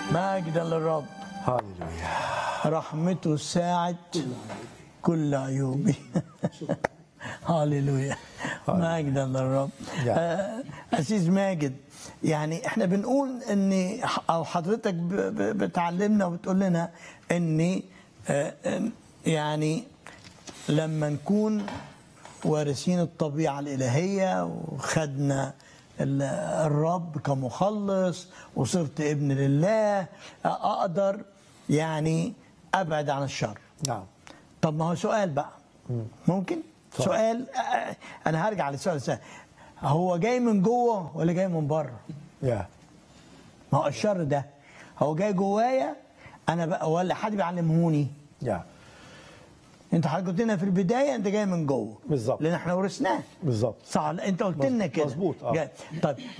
مجدا للرب هاليلويا رحمته ساعد كل عيوبي هاليلويا مجدا للرب يا. آه، أسيس ماجد يعني احنا بنقول ان او حضرتك ب- ب- بتعلمنا وبتقول لنا ان آه، آه، يعني لما نكون وارثين الطبيعة الإلهية وخدنا ال- الرب كمخلص وصرت ابن لله أقدر يعني أبعد عن الشر نعم طب ما هو سؤال بقى ممكن اتفضل. سؤال آه، أنا هرجع للسؤال ده هو جاي من جوه ولا جاي من بره يا ما هو الشر ده هو جاي جوايا أنا بقى ولا حد بيعلمهوني يا انت حضرتك قلت لنا في البدايه انت جاي من جوه بالظبط. لان احنا ورثناه بالظبط صح انت قلت لنا كده مظبوط، آه. جاي. طيب